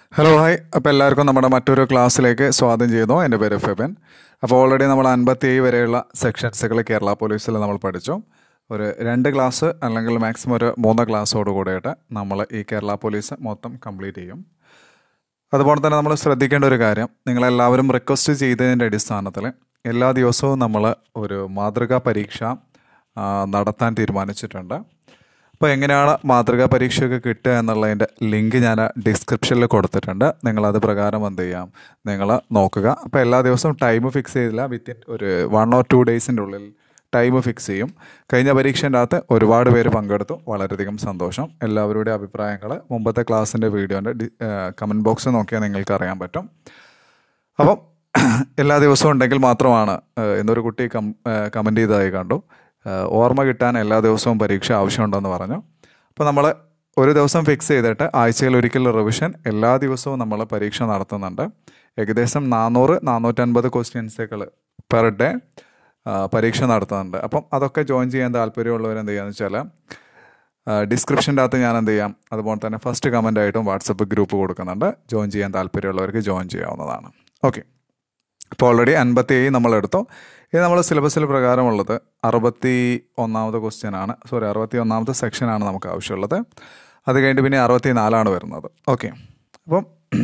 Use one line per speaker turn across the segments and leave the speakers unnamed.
Hello hi അപ്പോൾ എല്ലാവർക്കും നമ്മുടെ മറ്റൊരു ക്ലാസ്സിലേക്ക് സ്വാഗതം ചെയ്യുന്നു എൻ്റെ പേര് ഫെബൻ അപ്പോൾ ഓൾറെഡി നമ്മൾ അൻപത്തി ഏഴ് വരെയുള്ള സെക്ഷൻസുകൾ കേരള പോലീസിൽ നമ്മൾ പഠിച്ചു ഒരു രണ്ട് ക്ലാസ് അല്ലെങ്കിൽ മാക്സിമം ഒരു മൂന്ന് ക്ലാസ്സോട് കൂടിയിട്ട് നമ്മൾ ഈ കേരള പോലീസ് മൊത്തം കംപ്ലീറ്റ് ചെയ്യും അതുപോലെ തന്നെ നമ്മൾ ശ്രദ്ധിക്കേണ്ട ഒരു കാര്യം നിങ്ങളെല്ലാവരും റിക്വസ്റ്റ് ചെയ്തതിൻ്റെ അടിസ്ഥാനത്തിൽ എല്ലാ ദിവസവും നമ്മൾ ഒരു മാതൃകാ പരീക്ഷ ആ, നടത്താൻ തീരുമാനിച്ചിട്ടുണ്ട് അപ്പോൾ എങ്ങനെയാണ് മാതൃകാ പരീക്ഷയൊക്കെ കിട്ടുക എന്നുള്ളതിൻ്റെ ലിങ്ക് ഞാൻ ഡിസ്ക്രിപ്ഷനിൽ കൊടുത്തിട്ടുണ്ട് നിങ്ങളത് പ്രകാരം എന്ത് ചെയ്യാം നിങ്ങൾ നോക്കുക അപ്പോൾ എല്ലാ ദിവസവും ടൈം ഫിക്സ് ചെയ്തില്ല വിത്തിൻ ഒരു വൺ ഓർ ടു ഡേയ്സിൻ്റെ ഉള്ളിൽ ടൈം ഫിക്സ് ചെയ്യും കഴിഞ്ഞ പരീക്ഷേൻ്റെ അകത്ത് ഒരുപാട് പേര് പങ്കെടുത്തു വളരെയധികം സന്തോഷം എല്ലാവരുടെ അഭിപ്രായങ്ങൾ മുമ്പത്തെ ക്ലാസ്സിൻ്റെ വീഡിയോൻ്റെ കമൻറ്റ് ബോക്സ് നോക്കിയാൽ നിങ്ങൾക്ക് അറിയാൻ പറ്റും അപ്പം എല്ലാ ദിവസവും ഉണ്ടെങ്കിൽ മാത്രമാണ് ഏഹ്, എന്നൊരു കുട്ടി കം കമൻറ്റ് ചെയ്തതായി കണ്ടു ഏഹ്, ഓർമ്മ കിട്ടാൻ എല്ലാ ദിവസവും പരീക്ഷ ആവശ്യമുണ്ടെന്ന് പറഞ്ഞു അപ്പോൾ നമ്മൾ ഒരു ദിവസം ഫിക്സ് ചെയ്തിട്ട് ആഴ്ചയിൽ ഒരിക്കൽ റിവിഷൻ എല്ലാ ദിവസവും നമ്മൾ പരീക്ഷ നടത്തുന്നുണ്ട് ഏകദേശം നാനൂറ് നാനൂറ്റൻപത് ക്വസ്റ്റ്യൻസുകൾ പെർ ഡേ പരീക്ഷ നടത്തുന്നുണ്ട് അപ്പം അതൊക്കെ ജോയിൻ ചെയ്യാൻ താല്പര്യമുള്ളവർ എന്ത് ചെയ്യുകയെന്ന് വെച്ചാൽ ഡിസ്ക്രിപ്ഷൻ്റെ അകത്ത് ഞാൻ എന്ത് ചെയ്യാം അതുപോലെ തന്നെ ഫസ്റ്റ് കമൻ്റ് ആയിട്ടും വാട്സപ്പ് ഗ്രൂപ്പ് കൊടുക്കുന്നുണ്ട് ജോയിൻ ചെയ്യാൻ താല്പര്യമുള്ളവർക്ക് ജോയിൻ ചെയ്യാവുന്നതാണ് ഓക്കെ ഇപ്പോൾ ഓൾറെഡി അൻപത്തി ഏഴ് നമ്മൾ എടുത്തു ഇത് നമ്മൾ സിലബസിൽ പ്രകാരമുള്ളത് അറുപത്തി ഒന്നാമത്തെ ക്വസ്റ്റ്യൻ ആണ് സോറി അറുപത്തി ഒന്നാമത്തെ സെക്ഷനാണ് നമുക്ക് ആവശ്യമുള്ളത് അത് കഴിഞ്ഞിട്ട് പിന്നെ അറുപത്തി നാലാണ് വരുന്നത് ഓക്കെ അപ്പം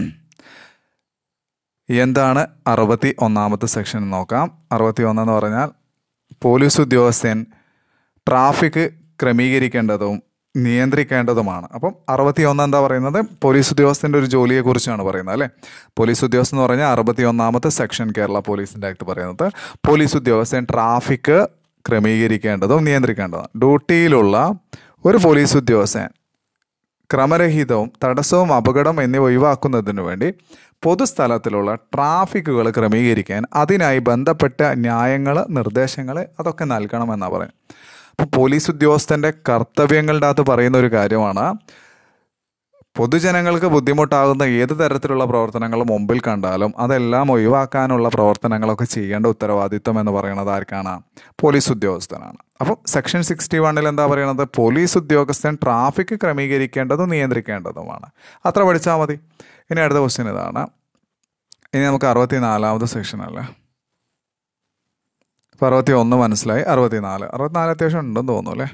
എന്താണ് അറുപത്തി ഒന്നാമത്തെ സെക്ഷൻ എന്ന് നോക്കാം അറുപത്തി ഒന്നെന്ന് പറഞ്ഞാൽ പോലീസ് ഉദ്യോഗസ്ഥൻ ട്രാഫിക് ക്രമീകരിക്കേണ്ടതും നിയന്ത്രിക്കേണ്ടതുമാണ് അപ്പം അറുപത്തി ഒന്ന് എന്താ പറയുന്നത് പോലീസ് ഉദ്യോഗസ്ഥൻ്റെ ഒരു ജോലിയെക്കുറിച്ചാണ് പറയുന്നത് അല്ലേ പോലീസ് ഉദ്യോഗസ്ഥൻ എന്ന് പറഞ്ഞാൽ അറുപത്തി ഒന്നാമത്തെ സെക്ഷൻ കേരള പോലീസിൻ്റെ ആക്ട് പറയുന്നത് പോലീസ് ഉദ്യോഗസ്ഥൻ ട്രാഫിക് ക്രമീകരിക്കേണ്ടതും നിയന്ത്രിക്കേണ്ടതും ഡ്യൂട്ടിയിലുള്ള ഒരു പോലീസ് ഉദ്യോഗസ്ഥൻ ക്രമരഹിതവും തടസ്സവും അപകടം എന്നിവ ഒഴിവാക്കുന്നതിനു വേണ്ടി പൊതുസ്ഥലത്തിലുള്ള ട്രാഫിക്കുകൾ ക്രമീകരിക്കാൻ അതിനായി ബന്ധപ്പെട്ട ന്യായങ്ങൾ നിർദ്ദേശങ്ങൾ അതൊക്കെ നൽകണമെന്നാണ് പറയുന്നത് അപ്പോൾ പോലീസ് ഉദ്യോഗസ്ഥൻ്റെ കർത്തവ്യങ്ങളുടെ അകത്ത് പറയുന്ന ഒരു കാര്യമാണ് പൊതുജനങ്ങൾക്ക് ബുദ്ധിമുട്ടാകുന്ന ഏത് തരത്തിലുള്ള പ്രവർത്തനങ്ങൾ മുമ്പിൽ കണ്ടാലും അതെല്ലാം ഒഴിവാക്കാനുള്ള പ്രവർത്തനങ്ങളൊക്കെ ചെയ്യേണ്ട ഉത്തരവാദിത്വം എന്ന് പറയുന്നത് ആർക്കാണ് പോലീസ് ഉദ്യോഗസ്ഥനാണ് അപ്പം സെക്ഷൻ സിക്സ്റ്റി വണ്ണിൽ എന്താ പറയുന്നത് പോലീസ് ഉദ്യോഗസ്ഥൻ ട്രാഫിക് ക്രമീകരിക്കേണ്ടതും നിയന്ത്രിക്കേണ്ടതുമാണ് അത്ര പഠിച്ചാൽ മതി ഇനി അടുത്ത ക്വസ്റ്റ്യൻ ഇതാണ് ഇനി നമുക്ക് അറുപത്തി നാലാമത് സെക്ഷൻ അല്ലേ ഇപ്പം അറുപത്തി ഒന്ന് മനസ്സിലായി അറുപത്തി നാല് അറുപത്തിനാല് അത്യാവശ്യം ഉണ്ടെന്ന് തോന്നുന്നു അല്ലേ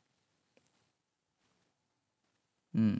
ഉം.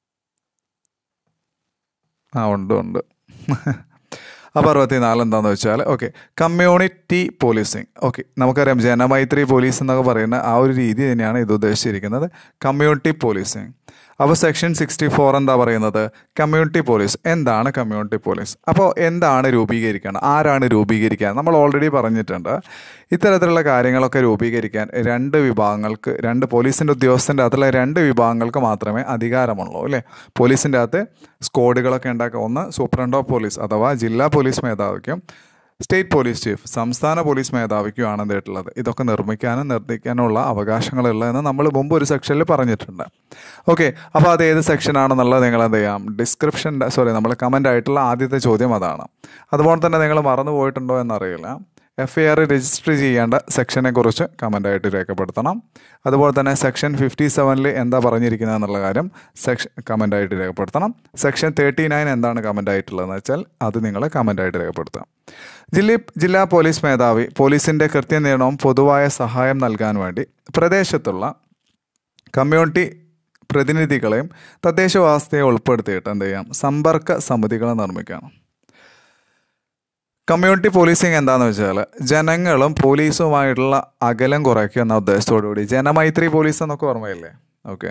ആ ഉണ്ട് ഉണ്ട് അപ്പോൾ അറുപത്തിനാല് എന്താണെന്ന് വെച്ചാൽ ഓക്കെ കമ്മ്യൂണിറ്റി പോലീസിങ് ഓക്കെ നമുക്കറിയാം ജനമൈത്രി പോലീസ് എന്നൊക്കെ പറയുന്ന ആ ഒരു രീതി തന്നെയാണ് ഇത് ഉദ്ദേശിച്ചിരിക്കുന്നത് കമ്മ്യൂണിറ്റി പോലീസിങ് അപ്പോൾ സെക്ഷൻ സിക്സ്റ്റി ഫോർ എന്താ പറയുന്നത് കമ്മ്യൂണിറ്റി പോലീസ് എന്താണ് കമ്മ്യൂണിറ്റി പോലീസ് അപ്പോൾ എന്താണ് രൂപീകരിക്കണം ആരാണ് രൂപീകരിക്കുക നമ്മൾ ഓൾറെഡി പറഞ്ഞിട്ടുണ്ട് ഇത്തരത്തിലുള്ള കാര്യങ്ങളൊക്കെ രൂപീകരിക്കാൻ രണ്ട് വിഭാഗങ്ങൾക്ക് രണ്ട് പോലീസിൻ്റെ ഉദ്യോഗസ്ഥൻ്റെ അകത്തുള്ള രണ്ട് വിഭാഗങ്ങൾക്ക് മാത്രമേ അധികാരമുള്ളൂ അല്ലേ പോലീസിൻ്റെ അകത്ത് സ്ക്വാഡുകളൊക്കെ ഉണ്ടാക്കുക ഒന്ന് സൂപ്രണ്ട് ഓഫ് പോലീസ് അഥവാ ജില്ലാ പോലീസ് മേധാവിക്കും സ്റ്റേറ്റ് പോലീസ് ചീഫ് സംസ്ഥാന പോലീസ് മേധാവിക്കുമാണ് എന്തായിട്ടുള്ളത് ഇതൊക്കെ നിർമ്മിക്കാനും നിർദ്ദിക്കാനുള്ള അവകാശങ്ങളുള്ളതെന്ന് നമ്മൾ മുമ്പ് ഒരു സെക്ഷനിൽ പറഞ്ഞിട്ടുണ്ട് ഓക്കെ അപ്പോൾ അത് ഏത് സെക്ഷനാണെന്നുള്ളത് നിങ്ങൾ എന്ത് ചെയ്യാം ഡിസ്ക്രിപ്ഷൻ സോറി നമ്മൾ കമൻ്റ് ആയിട്ടുള്ള ആദ്യത്തെ ചോദ്യം അതാണ് അതുപോലെ തന്നെ നിങ്ങൾ മറന്നു പോയിട്ടുണ്ടോ എന്നറിയില്ല എഫ് ഐ ആർ രജിസ്റ്റർ ചെയ്യേണ്ട സെക്ഷനെ കുറിച്ച് കമൻ്റായിട്ട് രേഖപ്പെടുത്തണം അതുപോലെ തന്നെ സെക്ഷൻ ഫിഫ്റ്റി സെവനിൽ എന്താ പറഞ്ഞിരിക്കുന്നത് എന്നുള്ള കാര്യം സെക്ഷൻ കമൻ്റായിട്ട് രേഖപ്പെടുത്തണം സെക്ഷൻ തേർട്ടി നയൻ എന്താണ് കമൻ്റ് ആയിട്ടുള്ളതെന്ന് വെച്ചാൽ അത് നിങ്ങൾ കമൻ്റായിട്ട് രേഖപ്പെടുത്താം ജില്ല ജില്ലാ പോലീസ് മേധാവി പോലീസിൻ്റെ കൃത്യനിർണവും പൊതുവായ സഹായം നൽകാൻ വേണ്ടി പ്രദേശത്തുള്ള കമ്മ്യൂണിറ്റി പ്രതിനിധികളെയും തദ്ദേശവാസിയെ ഉൾപ്പെടുത്തിയിട്ട് എന്ത് ചെയ്യാം സമ്പർക്ക സമിതികളെ നിർമ്മിക്കണം കമ്മ്യൂണിറ്റി പോലീസിങ് എന്താണെന്ന് വെച്ചാൽ ജനങ്ങളും പോലീസുമായിട്ടുള്ള അകലം കുറയ്ക്കുക എന്ന ഉദ്ദേശത്തോടു കൂടി ജനമൈത്രി പോലീസ് എന്നൊക്കെ ഓർമ്മയില്ലേ ഓക്കെ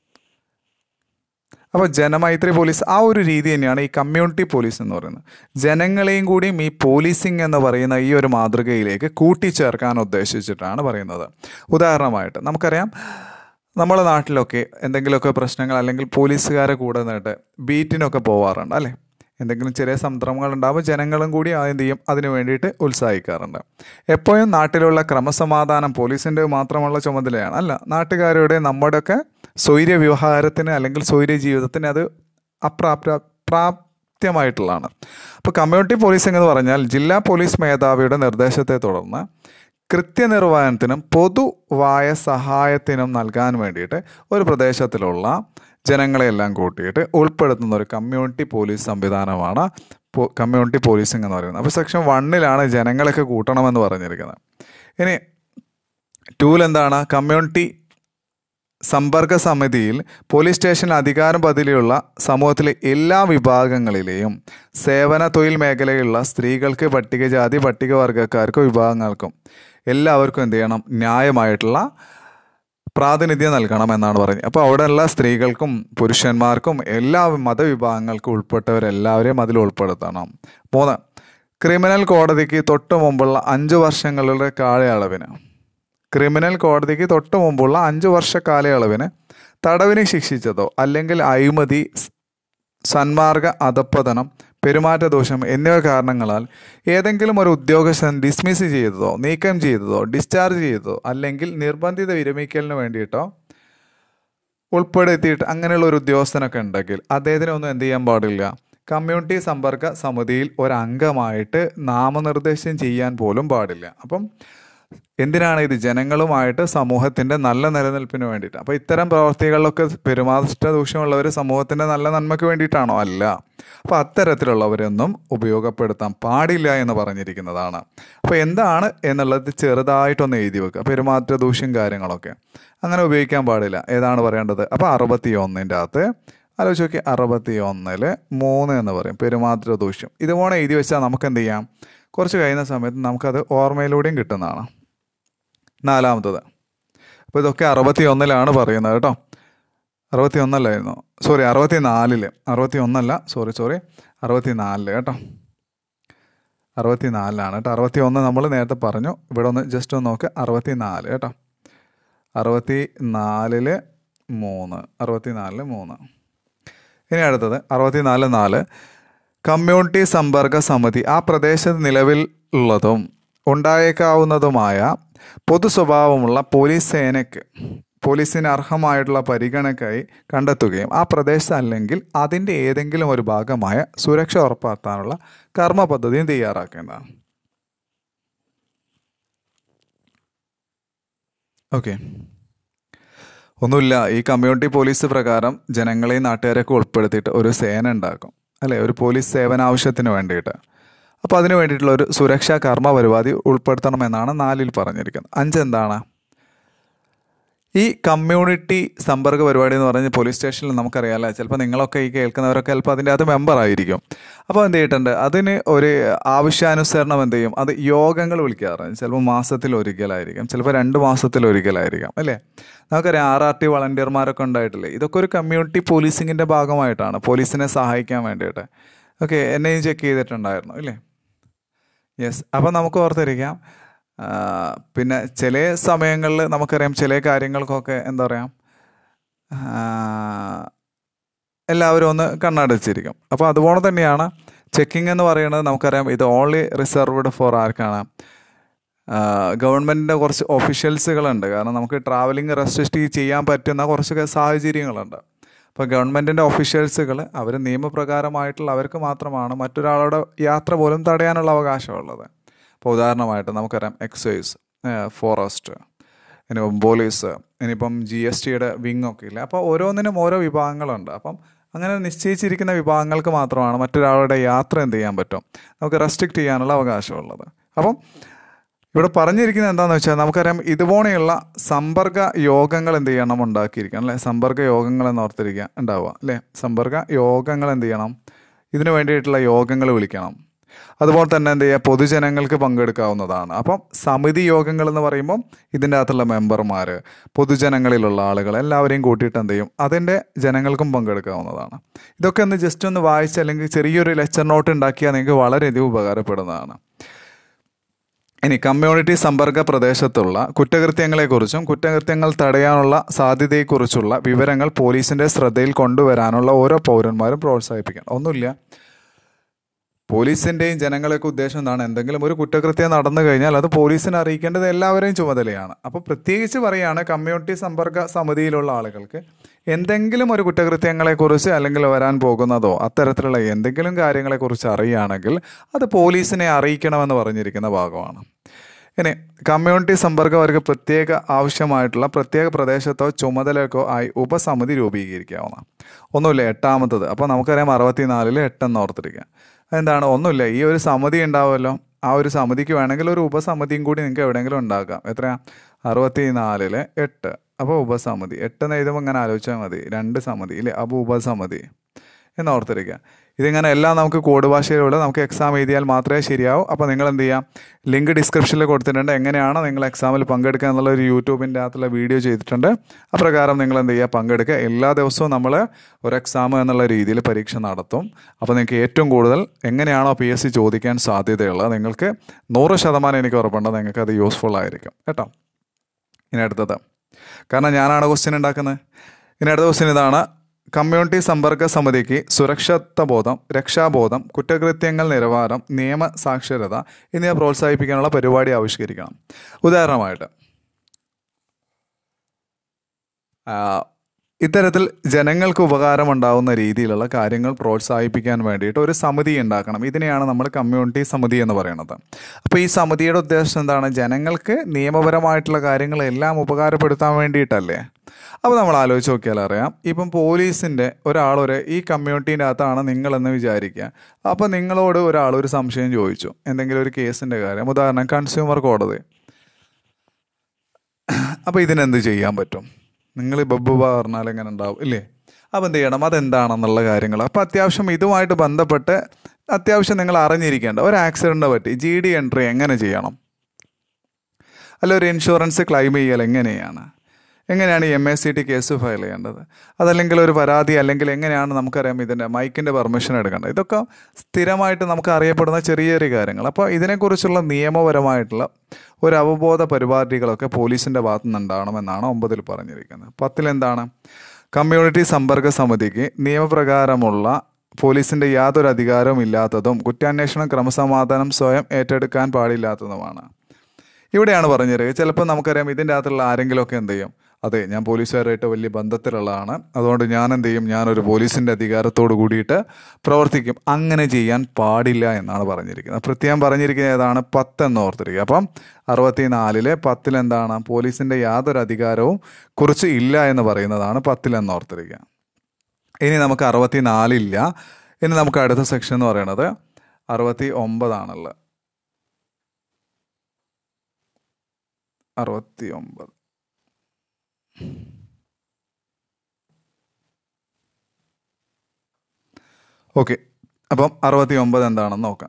അപ്പോൾ ജനമൈത്രി പോലീസ് ആ ഒരു രീതി തന്നെയാണ് ഈ കമ്മ്യൂണിറ്റി പോലീസ് എന്ന് പറയുന്നത് ജനങ്ങളെയും കൂടിയും ഈ പോലീസിങ് എന്ന് പറയുന്ന ഈ ഒരു മാതൃകയിലേക്ക് കൂട്ടിച്ചേർക്കാൻ ഉദ്ദേശിച്ചിട്ടാണ് പറയുന്നത് ഉദാഹരണമായിട്ട് നമുക്കറിയാം നമ്മുടെ നാട്ടിലൊക്കെ എന്തെങ്കിലുമൊക്കെ പ്രശ്നങ്ങൾ അല്ലെങ്കിൽ പോലീസുകാരെ കൂടെ നിന്നിട്ട് ബീറ്റിനൊക്കെ പോവാറുണ്ട് അല്ലേ എന്തെങ്കിലും ചെറിയ സംരംഭങ്ങൾ ഉണ്ടാകുമ്പോൾ ജനങ്ങളും കൂടി ആ എന്ത് ചെയ്യും അതിനു വേണ്ടിയിട്ട് ഉത്സാഹിക്കാറുണ്ട് എപ്പോഴും നാട്ടിലുള്ള ക്രമസമാധാനം പോലീസിൻ്റെ മാത്രമുള്ള ചുമതലയാണ് അല്ല നാട്ടുകാരുടെ നമ്മുടെയൊക്കെ സ്വൈര്യ വ്യവഹാരത്തിന് അല്ലെങ്കിൽ സ്വൈര്യ ജീവിതത്തിന് അത് അപ്രാപ്ത പ്രാപ്ത്യമായിട്ടുള്ളതാണ് അപ്പോൾ കമ്മ്യൂണിറ്റി പോലീസിംഗ് എന്ന് പറഞ്ഞാൽ ജില്ലാ പോലീസ് മേധാവിയുടെ നിർദ്ദേശത്തെ തുടർന്ന് കൃത്യനിർവഹണത്തിനും പൊതുവായ സഹായത്തിനും നൽകാൻ വേണ്ടിയിട്ട് ഒരു പ്രദേശത്തിലുള്ള ജനങ്ങളെയെല്ലാം കൂട്ടിയിട്ട് ഉൾപ്പെടുത്തുന്ന ഒരു കമ്മ്യൂണിറ്റി പോലീസ് സംവിധാനമാണ് പോ- കമ്മ്യൂണിറ്റി പോലീസിംഗ് എന്ന് പറയുന്നത് അപ്പോൾ സെക്ഷൻ വണ്ണിലാണ് ജനങ്ങളൊക്കെ കൂട്ടണമെന്ന് പറഞ്ഞിരിക്കുന്നത് ഇനി ടൂൽ എന്താണ് കമ്മ്യൂണിറ്റി സമ്പർക്ക സമിതിയിൽ പോലീസ് സ്റ്റേഷനിൽ അധികാരം പതിലുള്ള സമൂഹത്തിലെ എല്ലാ വിഭാഗങ്ങളിലെയും സേവന തൊഴിൽ മേഖലയിലുള്ള സ്ത്രീകൾക്ക് പട്ടികജാതി പട്ടികവർഗക്കാർക്കും വിഭാഗങ്ങൾക്കും എല്ലാവർക്കും എന്ത് ചെയ്യണം ന്യായമായിട്ടുള്ള പ്രാതിനിധ്യം നൽകണം എന്നാണ് പറയുന്നത് അപ്പോൾ അവിടെയുള്ള സ്ത്രീകൾക്കും പുരുഷന്മാർക്കും എല്ലാ മതവിഭാഗങ്ങൾക്കും ഉൾപ്പെട്ടവരെല്ലാവരെയും അതിൽ ഉൾപ്പെടുത്തണം മൂന്ന് ക്രിമിനൽ കോടതിക്ക് തൊട്ട് മുമ്പുള്ള അഞ്ച് വർഷങ്ങളുടെ കാലയളവിന് ക്രിമിനൽ കോടതിക്ക് തൊട്ട് മുമ്പുള്ള അഞ്ച് വർഷ കാലയളവിന് തടവിന് ശിക്ഷിച്ചതോ അല്ലെങ്കിൽ അഴിമതി സ്- സന്മാർഗ അധപ്പതനം പെരുമാറ്റദോഷം എന്നിവ കാരണങ്ങളാൽ ഏതെങ്കിലും ഒരു ഉദ്യോഗസ്ഥൻ ഡിസ്മിസ് ചെയ്തതോ നീക്കം ചെയ്തതോ ഡിസ്ചാർജ് ചെയ്തതോ അല്ലെങ്കിൽ നിർബന്ധിത വിരമിക്കലിന് വേണ്ടിയിട്ടോ ഉൾപ്പെടുത്തിയിട്ട് അങ്ങനെയുള്ള ഒരു ഉദ്യോഗസ്ഥനൊക്കെ ഉണ്ടെങ്കിൽ അദ്ദേഹത്തിനെ ഒന്നും എന്ത് ചെയ്യാൻ പാടില്ല കമ്മ്യൂണിറ്റി സമ്പർക്ക സമിതിയിൽ ഒരംഗമായിട്ട് നാമനിർദ്ദേശം ചെയ്യാൻ പോലും പാടില്ല അപ്പം എന്തിനാണ് ഇത് ജനങ്ങളുമായിട്ട് സമൂഹത്തിൻ്റെ നല്ല നിലനിൽപ്പിന് വേണ്ടിയിട്ട് അപ്പോൾ ഇത്തരം പ്രവർത്തികളിലൊക്കെ പെരുമാറ്റ ദൂഷ്യമുള്ളവർ സമൂഹത്തിൻ്റെ നല്ല നന്മയ്ക്ക് വേണ്ടിയിട്ടാണോ അല്ല അപ്പോൾ അത്തരത്തിലുള്ളവരൊന്നും ഉപയോഗപ്പെടുത്താൻ പാടില്ല എന്ന് പറഞ്ഞിരിക്കുന്നതാണ് അപ്പോൾ എന്താണ് എന്നുള്ളത് ചെറുതായിട്ടൊന്ന് എഴുതി വെക്കുക പെരുമാറ്റ ദൂഷ്യം കാര്യങ്ങളൊക്കെ അങ്ങനെ ഉപയോഗിക്കാൻ പാടില്ല ഏതാണ് പറയേണ്ടത് അപ്പോൾ അറുപത്തി ഒന്നിൻ്റെ അകത്ത് ആലോചിച്ച് നോക്കി അറുപത്തി ഒന്നിൽ മൂന്ന് എന്ന് പറയും പെരുമാറ്റ ദൂഷ്യം ഇതുപോലെ എഴുതി വെച്ചാൽ നമുക്ക് എന്ത് ചെയ്യാം കുറച്ച് കഴിയുന്ന സമയത്ത് നമുക്കത് ഓർമ്മയിലൂടെയും കിട്ടുന്നതാണ് നാലാമത്തത് അപ്പോൾ ഇതൊക്കെ അറുപത്തി ഒന്നിലാണ് പറയുന്നത് കേട്ടോ അറുപത്തി ഒന്നല്ലായിരുന്നു സോറി അറുപത്തി നാലില് അറുപത്തി ഒന്നല്ല സോറി സോറി അറുപത്തി നാലില് കേട്ടോ അറുപത്തി നാലിലാണ് കേട്ടോ അറുപത്തി ഒന്ന് നമ്മൾ നേരത്തെ പറഞ്ഞു ഇവിടെ ഒന്ന് ജസ്റ്റ് ഒന്ന് നോക്ക് അറുപത്തി നാല് കേട്ടോ അറുപത്തി നാലില് മൂന്ന് അറുപത്തി നാലില് മൂന്ന് ഇനി അടുത്തത് അറുപത്തിനാല് നാല് കമ്മ്യൂണിറ്റി സമ്പർക്ക സമിതി ആ പ്രദേശത്ത് നിലവിൽ ഉള്ളതും ഉണ്ടായേക്കാവുന്നതുമായ പൊതു സ്വഭാവമുള്ള പോലീസ് സേനയ്ക്ക് പോലീസിന് അർഹമായിട്ടുള്ള പരിഗണനയ്ക്കായി കണ്ടെത്തുകയും ആ പ്രദേശത്ത് അല്ലെങ്കിൽ അതിൻ്റെ ഏതെങ്കിലും ഒരു ഭാഗമായ സുരക്ഷ ഉറപ്പാക്കാനുള്ള കർമ്മ പദ്ധതിയും തയ്യാറാക്കേണ്ടതാണ് ഓക്കെ ഒന്നുമില്ല ഈ കമ്മ്യൂണിറ്റി പോലീസ് പ്രകാരം ജനങ്ങളെയും നാട്ടുകാരെയൊക്കെ ഉൾപ്പെടുത്തിയിട്ട് ഒരു സേന ഉണ്ടാക്കും അല്ലേ ഒരു പോലീസ് സേവന ആവശ്യത്തിന് വേണ്ടിയിട്ട് അപ്പോൾ അതിന് വേണ്ടിയിട്ടുള്ള ഒരു സുരക്ഷാ കർമ്മ പരിപാടി ഉൾപ്പെടുത്തണമെന്നാണ് നാലിൽ പറഞ്ഞിരിക്കുന്നത് അഞ്ച് എന്താണ് ഈ കമ്മ്യൂണിറ്റി സമ്പർക്ക പരിപാടി എന്ന് പറഞ്ഞ് പോലീസ് സ്റ്റേഷനിൽ നമുക്കറിയാമല്ലോ ചിലപ്പോൾ നിങ്ങളൊക്കെ ഈ കേൾക്കുന്നവരൊക്കെ ചിലപ്പോൾ അതിൻ്റെ അകത്ത് മെമ്പർ ആയിരിക്കും അപ്പോൾ എന്ത് ചെയ്തിട്ടുണ്ട് അതിന് ഒരു ആവശ്യാനുസരണം എന്ത് ചെയ്യും അത് യോഗങ്ങൾ വിളിക്കാറുണ്ട് ചിലപ്പോൾ മാസത്തിൽ ഒരിക്കലായിരിക്കും ചിലപ്പോൾ രണ്ട് മാസത്തിൽ ഒരിക്കലായിരിക്കാം അല്ലേ നമുക്കറിയാം ആർ ആർ ടി വളണ്ടിയർമാരൊക്കെ ഉണ്ടായിട്ടില്ലേ ഇതൊക്കെ ഒരു കമ്മ്യൂണിറ്റി പോലീസിങ്ങിൻ്റെ ഭാഗമായിട്ടാണ് പോലീസിനെ സഹായിക്കാൻ വേണ്ടിയിട്ട് ഓക്കെ എന്നെയും ചെക്ക് ചെയ്തിട്ടുണ്ടായിരുന്നു ഇല്ലേ യെസ് അപ്പോൾ നമുക്ക് ഓർത്തിരിക്കാം ആ, പിന്നെ ചില സമയങ്ങളിൽ നമുക്കറിയാം ചില കാര്യങ്ങൾക്കൊക്കെ എന്താ പറയുക എല്ലാവരും ഒന്ന് കണ്ണടച്ചിരിക്കും അപ്പോൾ അതുപോലെ തന്നെയാണ് ചെക്കിംഗ് എന്ന് പറയുന്നത് നമുക്കറിയാം ഇത് ഓൺലി റിസർവ്ഡ് ഫോർ ആർക്കാണ് ഗവൺമെൻറ്റിൻ്റെ കുറച്ച് ഒഫീഷ്യൽസുകളുണ്ട് കാരണം നമുക്ക് ട്രാവലിംഗ് റെസ്ട്രിക്റ്റ് ചെയ്യാൻ പറ്റുന്ന കുറച്ച് സാഹചര്യങ്ങളുണ്ട് അപ്പോൾ ഗവൺമെൻറ്റിൻ്റെ ഒഫീഷ്യൽസുകൾ അവർ നിയമപ്രകാരമായിട്ടുള്ള അവർക്ക് മാത്രമാണ് മറ്റൊരാളുടെ യാത്ര പോലും തടയാനുള്ള അവകാശമുള്ളത് ഇപ്പോൾ ഉദാഹരണമായിട്ട് നമുക്കറിയാം എക്സൈസ് ഫോറസ്റ്റ് ഇനിയിപ്പം പോലീസ് ഇനിയിപ്പം ജി എസ് ടിയുടെ വിങ് ഒക്കെ ഇല്ല അപ്പോൾ ഓരോന്നിനും ഓരോ വിഭാഗങ്ങളുണ്ട് അപ്പം അങ്ങനെ നിശ്ചയിച്ചിരിക്കുന്ന വിഭാഗങ്ങൾക്ക് മാത്രമാണ് മറ്റൊരാളുടെ യാത്ര എന്ത് ചെയ്യാൻ പറ്റും നമുക്ക് റെസ്ട്രിക്റ്റ് ചെയ്യാനുള്ള അവകാശമുള്ളത് അപ്പം ഇവിടെ പറഞ്ഞിരിക്കുന്നത് എന്താണെന്ന് വെച്ചാൽ നമുക്കറിയാം ഇതുപോലെയുള്ള സമ്പർക്ക യോഗങ്ങൾ എന്ത് ചെയ്യണം ഉണ്ടാക്കിയിരിക്കണം അല്ലേ സമ്പർക്ക യോഗങ്ങൾ എന്ന് ഓർത്തിരിക്കുക ഉണ്ടാവുക അല്ലേ സമ്പർക്ക യോഗങ്ങൾ എന്ത് ചെയ്യണം ഇതിനു വേണ്ടിയിട്ടുള്ള യോഗങ്ങൾ വിളിക്കണം അതുപോലെ തന്നെ എന്ത് ചെയ്യുക പൊതുജനങ്ങൾക്ക് പങ്കെടുക്കാവുന്നതാണ് അപ്പം സമിതി യോഗങ്ങൾ എന്ന് പറയുമ്പം ഇതിൻ്റെ അകത്തുള്ള മെമ്പർമാർ പൊതുജനങ്ങളിലുള്ള ആളുകൾ എല്ലാവരെയും കൂട്ടിയിട്ട് എന്ത് ചെയ്യും അതിൻ്റെ ജനങ്ങൾക്കും പങ്കെടുക്കാവുന്നതാണ് ഇതൊക്കെ ഒന്ന് ജസ്റ്റ് ഒന്ന് വായിച്ച് അല്ലെങ്കിൽ ചെറിയൊരു ലെക്ചർ നോട്ട് ഉണ്ടാക്കിയാൽ നിങ്ങൾക്ക് വളരെയധികം ഉപകാരപ്പെടുന്നതാണ് ഇനി കമ്മ്യൂണിറ്റി സമ്പർക്ക പ്രദേശത്തുള്ള കുറ്റകൃത്യങ്ങളെക്കുറിച്ചും കുറ്റകൃത്യങ്ങൾ തടയാനുള്ള സാധ്യതയെക്കുറിച്ചുള്ള വിവരങ്ങൾ പോലീസിൻ്റെ ശ്രദ്ധയിൽ കൊണ്ടുവരാനുള്ള ഓരോ പൗരന്മാരും പ്രോത്സാഹിപ്പിക്കണം ഒന്നുമില്ല പോലീസിൻ്റെയും ജനങ്ങളെയൊക്കെ ഉദ്ദേശം എന്താണ് എന്തെങ്കിലും ഒരു കുറ്റകൃത്യം നടന്നു കഴിഞ്ഞാൽ അത് പോലീസിനെ അറിയിക്കേണ്ടത് എല്ലാവരെയും ചുമതലയാണ് അപ്പോൾ പ്രത്യേകിച്ച് പറയുകയാണ് കമ്മ്യൂണിറ്റി സമ്പർക്ക സമിതിയിലുള്ള ആളുകൾക്ക് എന്തെങ്കിലും ഒരു കുറ്റകൃത്യങ്ങളെക്കുറിച്ച് അല്ലെങ്കിൽ വരാൻ പോകുന്നതോ അത്തരത്തിലുള്ള എന്തെങ്കിലും കാര്യങ്ങളെക്കുറിച്ച് അറിയുകയാണെങ്കിൽ അത് പോലീസിനെ അറിയിക്കണമെന്ന് പറഞ്ഞിരിക്കുന്ന ഭാഗമാണ് ഇനി കമ്മ്യൂണിറ്റി സമ്പർക്കം അവർക്ക് പ്രത്യേക ആവശ്യമായിട്ടുള്ള പ്രത്യേക പ്രദേശത്തോ ചുമതലക്കോ ആയി ഉപസമിതി രൂപീകരിക്കാവുന്ന ഒന്നുമില്ല എട്ടാമത്തത് അപ്പോൾ നമുക്കറിയാം അറുപത്തിനാലിൽ എട്ടെന്ന് ഓർത്തിരിക്കുക എന്താണ് ഒന്നുമില്ല ഈ ഒരു സമിതി ഉണ്ടാവുമല്ലോ ആ ഒരു സമിതിക്ക് വേണമെങ്കിൽ ഒരു ഉപസമിതിയും കൂടി നിങ്ങൾക്ക് എവിടെയെങ്കിലും ഉണ്ടാക്കാം എത്രയാ അറുപത്തി നാലില് എട്ട് അപ്പോൾ ഉപസമിതി എട്ടെന്ന് എഴുതുമ്പോൾ ഇങ്ങനെ ആലോചിച്ചാൽ മതി രണ്ട് സമിതി ഇല്ലേ അപ്പോൾ ഉപസമിതി എന്ന് ഓർത്തിരിക്കുക ഇതിങ്ങനെ എല്ലാം നമുക്ക് കോഡ് ഭാഷയിലൂടെ നമുക്ക് എക്സാം എഴുതിയാൽ മാത്രമേ ശരിയാവൂ അപ്പോൾ നിങ്ങൾ എന്ത് ചെയ്യാം ലിങ്ക് ഡിസ്ക്രിപ്ഷനിൽ കൊടുത്തിട്ടുണ്ട് എങ്ങനെയാണ് നിങ്ങൾ എക്സാമിൽ പങ്കെടുക്കുക എന്നുള്ള ഒരു യൂട്യൂബിൻ്റെ അകത്തുള്ള വീഡിയോ ചെയ്തിട്ടുണ്ട് അപ്രകാരം നിങ്ങൾ എന്ത് ചെയ്യുക പങ്കെടുക്കുക എല്ലാ ദിവസവും നമ്മൾ ഒരു എക്സാം എന്നുള്ള രീതിയിൽ പരീക്ഷ നടത്തും അപ്പോൾ നിങ്ങൾക്ക് ഏറ്റവും കൂടുതൽ എങ്ങനെയാണോ പി എസ് സി ചോദിക്കാൻ സാധ്യതയുള്ളത് നിങ്ങൾക്ക് നൂറ് ശതമാനം എനിക്ക് ഉറപ്പുണ്ട് നിങ്ങൾക്ക് അത് യൂസ്ഫുൾ ആയിരിക്കും കേട്ടോ ഇനി അടുത്തത് കാരണം ഞാനാണ് ക്വസ്റ്റ്യൻ ഉണ്ടാക്കുന്നത് ഇനി അടുത്ത ക്വസ്റ്റ്യൻ ഇതാണ് കമ്മ്യൂണിറ്റി സമ്പർക്ക സമിതിക്ക് സുരക്ഷാത്വ ബോധം രക്ഷാബോധം കുറ്റകൃത്യങ്ങൾ നിലവാരം നിയമ സാക്ഷരത എന്നിവ പ്രോത്സാഹിപ്പിക്കാനുള്ള പരിപാടി ആവിഷ്കരിക്കണം ഉദാഹരണമായിട്ട് ആ, ഇത്തരത്തിൽ ജനങ്ങൾക്ക് ഉപകാരമുണ്ടാവുന്ന രീതിയിലുള്ള കാര്യങ്ങൾ പ്രോത്സാഹിപ്പിക്കാൻ വേണ്ടിയിട്ട് ഒരു സമിതി ഉണ്ടാക്കണം ഇതിനെയാണ് നമ്മൾ കമ്മ്യൂണിറ്റി സമിതി എന്ന് പറയുന്നത് അപ്പോൾ ഈ സമിതിയുടെ ഉദ്ദേശം എന്താണ് ജനങ്ങൾക്ക് നിയമപരമായിട്ടുള്ള കാര്യങ്ങളെല്ലാം ഉപകാരപ്പെടുത്താൻ വേണ്ടിയിട്ടല്ലേ അപ്പോൾ നമ്മൾ ആലോചിച്ച് നോക്കിയാൽ അറിയാം ഇപ്പം പോലീസിൻ്റെ ഒരാളൊരു ഈ കമ്മ്യൂണിറ്റീൻ്റെ അകത്താണ് നിങ്ങളെന്ന് വിചാരിക്കുക അപ്പോൾ നിങ്ങളോട് ഒരാൾ ഒരു സംശയം ചോദിച്ചു എന്തെങ്കിലും ഒരു കേസിൻ്റെ കാര്യം ഉദാഹരണം കൺസ്യൂമർ കോടതി അപ്പോൾ ഇതിനെന്ത് ചെയ്യാൻ പറ്റും നിങ്ങൾ ബബ്ബുബ പറഞ്ഞാൽ എങ്ങനെ ഉണ്ടാവും ഇല്ലേ അപ്പോൾ എന്ത് ചെയ്യണം അതെന്താണെന്നുള്ള കാര്യങ്ങൾ അപ്പോൾ അത്യാവശ്യം ഇതുമായിട്ട് ബന്ധപ്പെട്ട് അത്യാവശ്യം നിങ്ങൾ അറിഞ്ഞിരിക്കേണ്ട ഒരു ആക്സിഡൻ്റ് പറ്റി ജി ഡി എൻട്രി എങ്ങനെ ചെയ്യണം അല്ല ഒരു ഇൻഷുറൻസ് ക്ലെയിം ചെയ്യൽ എങ്ങനെയാണ് എങ്ങനെയാണ് M S C T case file ചെയ്യേണ്ടത് അതല്ലെങ്കിൽ ഒരു പരാതി അല്ലെങ്കിൽ എങ്ങനെയാണ് നമുക്കറിയാം ഇതിൻ്റെ മൈക്കിൻ്റെ പെർമിഷൻ എടുക്കേണ്ടത് ഇതൊക്കെ സ്ഥിരമായിട്ട് നമുക്ക് അറിയപ്പെടുന്ന ചെറിയ ചെറിയ കാര്യങ്ങൾ അപ്പോൾ ഇതിനെക്കുറിച്ചുള്ള നിയമപരമായിട്ടുള്ള ഒരു അവബോധ പരിപാടികളൊക്കെ പോലീസിൻ്റെ ഭാഗത്തു നിന്നുണ്ടാവണമെന്നാണ് ഒമ്പതിൽ പറഞ്ഞിരിക്കുന്നത് പത്തിൽ എന്താണ് കമ്മ്യൂണിറ്റി സമ്പർക്ക സമിതിക്ക് നിയമപ്രകാരമുള്ള പോലീസിൻ്റെ യാതൊരു അധികാരവും ഇല്ലാത്തതും കുറ്റാന്വേഷണം ക്രമസമാധാനം സ്വയം ഏറ്റെടുക്കാൻ പാടില്ലാത്തതുമാണ് ഇവിടെയാണ് പറഞ്ഞിരിക്കുക ചിലപ്പോൾ നമുക്കറിയാം ഇതിൻ്റെ അകത്തുള്ള ആരെങ്കിലുമൊക്കെ എന്ത് ചെയ്യും അതെ ഞാൻ പോലീസുകാരായിട്ട് വലിയ ബന്ധത്തിലുള്ളതാണ് അതുകൊണ്ട് ഞാൻ എന്ത് ചെയ്യും ഞാനൊരു പോലീസിൻ്റെ അധികാരത്തോട് കൂടിയിട്ട് പ്രവർത്തിക്കും അങ്ങനെ ചെയ്യാൻ പാടില്ല എന്നാണ് പറഞ്ഞിരിക്കുന്നത് പ്രത്യേകം പറഞ്ഞിരിക്കുന്നത് ഏതാണ് പത്ത് എന്ന് ഓർത്തിരിക്കുക അപ്പം അറുപത്തി നാലിലെ പത്തിൽ എന്താണ് പോലീസിൻ്റെ യാതൊരു അധികാരവും കുറിച്ച് ഇല്ല എന്ന് പറയുന്നതാണ് പത്തിൽ എന്ന് ഓർത്തിരിക്കുക ഇനി നമുക്ക് അറുപത്തി നാലില്ല ഇനി നമുക്ക് അടുത്ത സെക്ഷൻ എന്ന് പറയുന്നത് അറുപത്തി ഒമ്പതാണുള്ളത് അറുപത്തി ഒമ്പത് ഓക്കെ അപ്പം അറുപത്തി ഒമ്പത് എന്താണെന്ന് നോക്കാം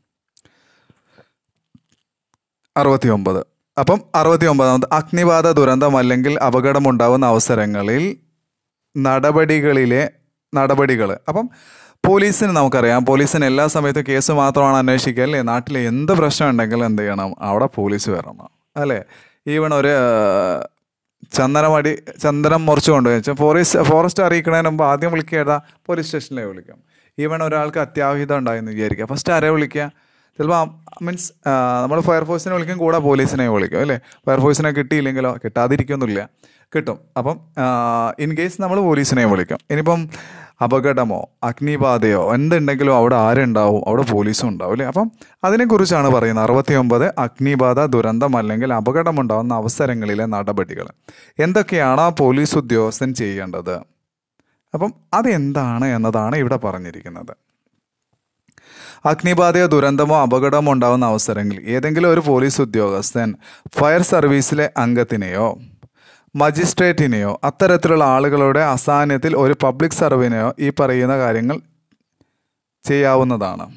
അറുപത്തി ഒമ്പത് അപ്പം അറുപത്തി ഒമ്പതാമത് അഗ്നിബാധ ദുരന്തം അല്ലെങ്കിൽ അപകടമുണ്ടാകുന്ന അവസരങ്ങളിൽ നടപടികളിലെ നടപടികൾ അപ്പം പോലീസിന് നമുക്കറിയാം പോലീസിന് എല്ലാ സമയത്തും കേസ് മാത്രമാണ് അന്വേഷിക്കുക അല്ലേ നാട്ടിൽ എന്ത് പ്രശ്നം ഉണ്ടെങ്കിലും എന്ത് ചെയ്യണം അവിടെ പോലീസ് വരണം അല്ലേ ഈവൺ ഒരു ആ, ചന്ദനമടി ചന്ദനം മുറിച്ചു കൊണ്ടുപോയി വെച്ചാൽ ഫോറസ്റ്റ് ഫോറസ്റ്റ് അറിയിക്കണതിന് മുമ്പ് ആദ്യം വിളിക്കുക ഏതാ പോലീസ് സ്റ്റേഷനിലെ വിളിക്കാം ഈവൺ ഒരാൾക്ക് അത്യാഹിതം ഉണ്ടായെന്ന് വിചാരിക്കുക ഫസ്റ്റ് ആരെ വിളിക്കുക ചിലപ്പോൾ മീൻസ് നമ്മൾ ഫയർഫോഴ്സിനെ വിളിക്കും കൂടെ പോലീസിനെ വിളിക്കും അല്ലേ ഫയർഫോഴ്സിനെ കിട്ടിയില്ലെങ്കിലോ കിട്ടാതിരിക്കൊന്നുമില്ല കിട്ടും അപ്പം ഇൻ കേസ് നമ്മൾ പോലീസിനെ വിളിക്കും ഇനിയിപ്പം അപകടമോ അഗ്നിബാധയോ എന്തുണ്ടെങ്കിലും അവിടെ ആരുണ്ടാവും അവിടെ പോലീസും ഉണ്ടാവും അല്ലേ അപ്പം അതിനെക്കുറിച്ചാണ് പറയുന്നത് അറുപത്തി ഒമ്പത് അഗ്നിബാധ ദുരന്തം അല്ലെങ്കിൽ അപകടമുണ്ടാകുന്ന അവസരങ്ങളിലെ നടപടികൾ എന്തൊക്കെയാണ് ആ പോലീസ് ഉദ്യോഗസ്ഥൻ ചെയ്യേണ്ടത് അപ്പം അതെന്താണ് എന്നതാണ് ഇവിടെ പറഞ്ഞിരിക്കുന്നത് അഗ്നിബാധയോ ദുരന്തമോ അപകടമോ ഉണ്ടാകുന്ന അവസരങ്ങളിൽ ഏതെങ്കിലും ഒരു പോലീസ് ഉദ്യോഗസ്ഥൻ ഫയർ സർവീസിലെ അംഗത്തിനെയോ മജിസ്ട്രേറ്റിനെയോ അത്തരത്തിലുള്ള ആളുകളുടെ അസാന്നിധ്യത്തിൽ ഒരു പബ്ലിക് സർവീനെയോ ഈ പറയുന്ന കാര്യങ്ങൾ ചെയ്യാവുന്നതാണ്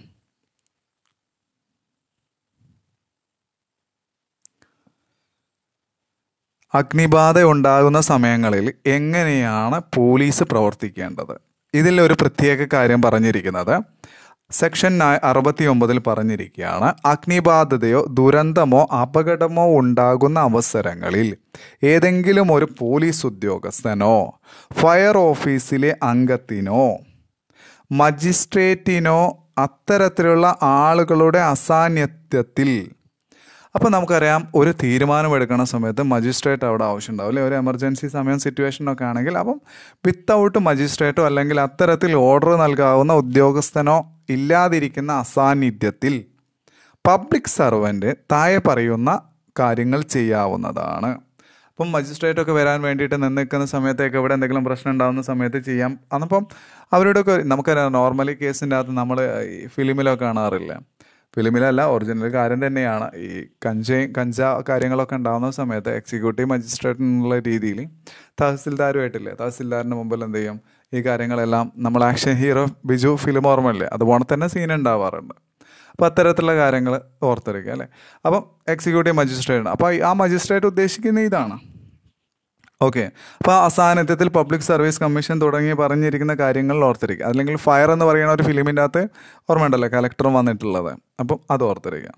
അഗ്നിബാധ ഉണ്ടാകുന്ന സമയങ്ങളിൽ എങ്ങനെയാണ് പോലീസ് പ്രവർത്തിക്കേണ്ടത് ഇതിൽ ഒരു പ്രത്യേക കാര്യം പറഞ്ഞിരിക്കുന്നത് സെക്ഷൻ അറുപത്തി ഒമ്പതിൽ പറഞ്ഞിരിക്കുകയാണ് അഗ്നിബാധതയോ ദുരന്തമോ അപകടമോ ഉണ്ടാകുന്ന അവസരങ്ങളിൽ ഏതെങ്കിലും ഒരു പോലീസ് ഉദ്യോഗസ്ഥനോ ഫയർ ഓഫീസിലെ അംഗത്തിനോ മജിസ്ട്രേറ്റിനോ അത്തരത്തിലുള്ള ആളുകളുടെ അസാന്നിധ്യത്തിൽ അപ്പോൾ നമുക്കറിയാം ഒരു തീരുമാനം എടുക്കുന്ന സമയത്ത് മജിസ്ട്രേറ്റ് അവിടെ ആവശ്യമുണ്ടാവും അല്ലെ ഒരു എമർജൻസി സമയം സിറ്റുവേഷനൊക്കെ ആണെങ്കിൽ അപ്പം വിത്തൗട്ട് മജിസ്ട്രേറ്റോ അല്ലെങ്കിൽ അത്തരത്തിൽ ഓർഡർ നൽകാവുന്ന ഉദ്യോഗസ്ഥനോ ഇല്ലാതിരിക്കുന്ന അസാന്നിധ്യത്തിൽ പബ്ലിക് സർവൻ്റ് താഴെ പറയുന്ന കാര്യങ്ങൾ ചെയ്യാവുന്നതാണ് അപ്പം മജിസ്ട്രേറ്റ് ഒക്കെ വരാൻ വേണ്ടിയിട്ട് നിന്ന് നിൽക്കുന്ന സമയത്തേക്ക് ഇവിടെ എന്തെങ്കിലും പ്രശ്നം ഉണ്ടാകുന്ന സമയത്ത് ചെയ്യാം അന്നപ്പം അവരോടൊക്കെ നമുക്കറിയാം നോർമലി കേസിൻ്റെ അകത്ത് നമ്മൾ ഈ ഫിലിമിലൊക്കെ കാണാറില്ല ഫിലിമിലല്ല ഒറിജിനൽ കാര്യം തന്നെയാണ് ഈ കഞ്ചയും കഞ്ച കാര്യങ്ങളൊക്കെ ഉണ്ടാകുന്ന സമയത്ത് എക്സിക്യൂട്ടീവ് മജിസ്ട്രേറ്റ് എന്നുള്ള രീതിയിൽ തഹസിൽദാരുമായിട്ടില്ലേ തഹസിൽദാറിന് മുമ്പിൽ എന്ത് ചെയ്യും ഈ കാര്യങ്ങളെല്ലാം നമ്മൾ ആക്ഷൻ ഹീറോ ബിജു ഫിലിം ഓർമ്മയില്ലേ അതുപോലെ തന്നെ സീൻ ഉണ്ടാവാറുണ്ട് അപ്പോൾ അത്തരത്തിലുള്ള കാര്യങ്ങൾ ഓർത്തിരിക്കുക അല്ലേ അപ്പം എക്സിക്യൂട്ടീവ് മജിസ്ട്രേറ്റ് അപ്പോൾ ആ മജിസ്ട്രേറ്റ് ഉദ്ദേശിക്കുന്ന ഇതാണ് ഓക്കെ അപ്പോൾ ആ സാന്നിധ്യത്തിൽ പബ്ലിക് സർവീസ് കമ്മീഷൻ തുടങ്ങി പറഞ്ഞിരിക്കുന്ന കാര്യങ്ങൾ ഓർത്തിരിക്കുക അല്ലെങ്കിൽ ഫയർ എന്ന് പറയുന്ന ഒരു ഫിലിമിൻ്റെ അകത്ത് ഓർമ്മയുണ്ടല്ലോ കലക്ടറും വന്നിട്ടുള്ളത് അപ്പം അത് ഓർത്തിരിക്കുക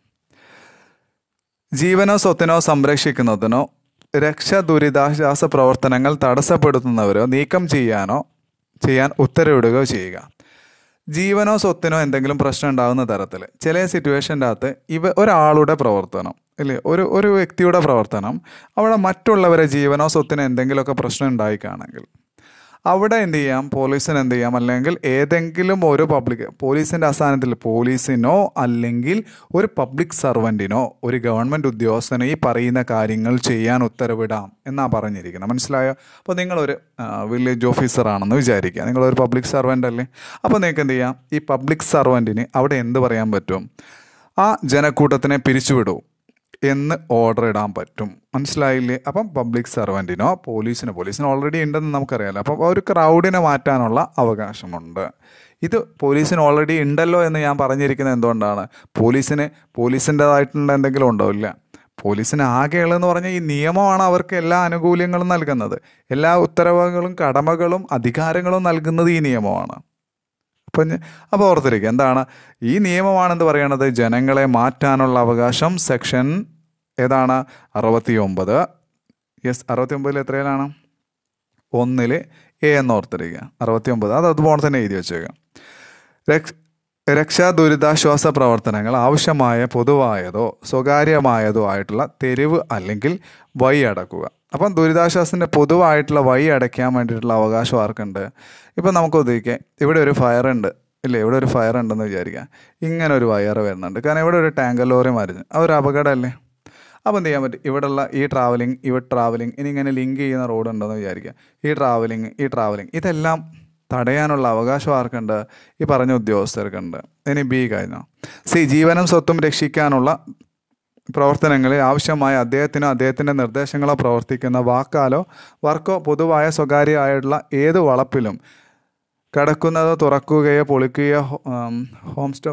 ജീവനോ സ്വത്തിനോ സംരക്ഷിക്കുന്നതിനോ രക്ഷ ദുരിതാശ്വാസ പ്രവർത്തനങ്ങൾ തടസ്സപ്പെടുത്തുന്നവരോ നീക്കം ചെയ്യാനോ ചെയ്യാൻ ഉത്തരവിടുകയോ ചെയ്യുക ജീവനോ സ്വത്തിനോ എന്തെങ്കിലും പ്രശ്നം ഉണ്ടാകുന്ന തരത്തിൽ ചില സിറ്റുവേഷൻ്റെ അകത്ത് ഇവ ഒരാളുടെ പ്രവർത്തനം ഇല്ലേ ഒരു ഒരു വ്യക്തിയുടെ പ്രവർത്തനം അവിടെ മറ്റുള്ളവരെ ജീവനോ സ്വത്തിനോ എന്തെങ്കിലുമൊക്കെ പ്രശ്നം ഉണ്ടായിക്കാണെങ്കിൽ അവിടെ എന്ത് ചെയ്യാം പോലീസിന് എന്ത് ചെയ്യാം അല്ലെങ്കിൽ ഏതെങ്കിലും ഒരു പബ്ലിക് പോലീസിൻ്റെ അസ്ഥാനത്തിൽ പോലീസിനോ അല്ലെങ്കിൽ ഒരു പബ്ലിക് സർവൻറ്റിനോ ഒരു ഗവൺമെൻറ് ഉദ്യോഗസ്ഥനോ ഈ പറയുന്ന കാര്യങ്ങൾ ചെയ്യാൻ ഉത്തരവിടാം എന്നാണ് പറഞ്ഞിരിക്കുന്നത് മനസ്സിലായോ അപ്പോൾ നിങ്ങളൊരു വില്ലേജ് ഓഫീസറാണെന്ന് വിചാരിക്കുക നിങ്ങളൊരു പബ്ലിക് സർവൻ്റ് അല്ലേ അപ്പോൾ നിങ്ങൾക്ക് എന്ത് ചെയ്യാം ഈ പബ്ലിക് സർവൻറ്റിന് അവിടെ എന്ത് പറയാൻ പറ്റും ആ ജനക്കൂട്ടത്തിനെ പിരിച്ചുവിടൂ എന്ന് ഓർഡർ ഇടാൻ പറ്റും മനസ്സിലായില്ലേ അപ്പം പബ്ലിക് സർവൻറ്റിനോ പോലീസിനോ പോലീസിന് ഓൾറെഡി ഉണ്ടെന്ന് നമുക്കറിയാലോ അപ്പം ഒരു ക്രൗഡിനെ മാറ്റാനുള്ള അവകാശമുണ്ട് ഇത് പോലീസിന് ഓൾറെഡി ഉണ്ടല്ലോ എന്ന് ഞാൻ പറഞ്ഞിരിക്കുന്നത് എന്തുകൊണ്ടാണ് പോലീസിന് പോലീസിൻ്റെതായിട്ടുള്ള എന്തെങ്കിലും ഉണ്ടാവില്ല പോലീസിന് ആകെയുള്ളതെന്ന് പറഞ്ഞാൽ ഈ നിയമമാണ് അവർക്ക് എല്ലാ ആനുകൂല്യങ്ങളും നൽകുന്നത് എല്ലാ ഉത്തരവുകളും കടമകളും അധികാരങ്ങളും നൽകുന്നത് ഈ നിയമമാണ് അപ്പം ഞ- അപ്പോൾ ഓർത്തിരിക്കുക എന്താണ് ഈ നിയമമാണെന്ന് പറയണത് ജനങ്ങളെ മാറ്റാനുള്ള അവകാശം സെക്ഷൻ ഏതാണ് അറുപത്തി ഒമ്പത് യെസ് അറുപത്തി ഒമ്പതിൽ എത്രയിലാണ് ഒന്നിൽ എ എന്ന് ഓർത്തിരിക്കുക അറുപത്തി ഒമ്പത് അത് അതുപോലെ തന്നെ എഴുതി വെച്ചേക്കുക രക്ഷ രക്ഷാ ദുരിതാശ്വാസ പ്രവർത്തനങ്ങൾ ആവശ്യമായ പൊതുവായതോ സ്വകാര്യമായതോ ആയിട്ടുള്ള തെരുവ് അല്ലെങ്കിൽ വഴി അടക്കുക അപ്പം ദുരിതാശ്വാസത്തിൻ്റെ പൊതുവായിട്ടുള്ള വഴി അടയ്ക്കാൻ വേണ്ടിയിട്ടുള്ള അവകാശം ആർക്കുണ്ട് ഇപ്പം നമുക്ക് ഉദ്ദേശിക്കാം ഇവിടെ ഒരു ഫയർ ഉണ്ട് ഇല്ലേ ഇവിടെ ഒരു ഫയർ ഉണ്ടെന്ന് വിചാരിക്കാം ഇങ്ങനെ ഒരു വയർ വരുന്നുണ്ട് കാരണം ഇവിടെ ഒരു ടാങ്കർ ലോറി മറിഞ്ഞു ആ ഒരു അപകടമല്ലേ അപ്പോൾ എന്ത് ചെയ്യാൻ പറ്റും ഇവിടെയുള്ള ഈ ട്രാവലിംഗ് ഇവിടെ ട്രാവലിംഗ് ഇനി ഇങ്ങനെ ലിങ്ക് ചെയ്യുന്ന റോഡ് ഉണ്ടെന്ന് വിചാരിക്കുക ഈ ട്രാവലിംഗ് ഈ ട്രാവലിംഗ് ഇതെല്ലാം തടയാനുള്ള അവകാശം ആർക്കുണ്ട് ഈ പറഞ്ഞ ഉദ്യോഗസ്ഥർക്കുണ്ട് ഇനി ബി കഴിഞ്ഞോ സി ജീവനും സ്വത്തും രക്ഷിക്കാനുള്ള പ്രവർത്തനങ്ങളിൽ ആവശ്യമായ അദ്ദേഹത്തിനോ അദ്ദേഹത്തിൻ്റെ നിർദ്ദേശങ്ങളോ പ്രവർത്തിക്കുന്ന വാക്കാലോ വർക്കോ പൊതുവായ സ്വകാര്യമായിട്ടുള്ള ഏത് വളപ്പിലും കടക്കുന്നതോ തുറക്കുകയോ പൊളിക്കുകയോ ഹോം സ്റ്റോ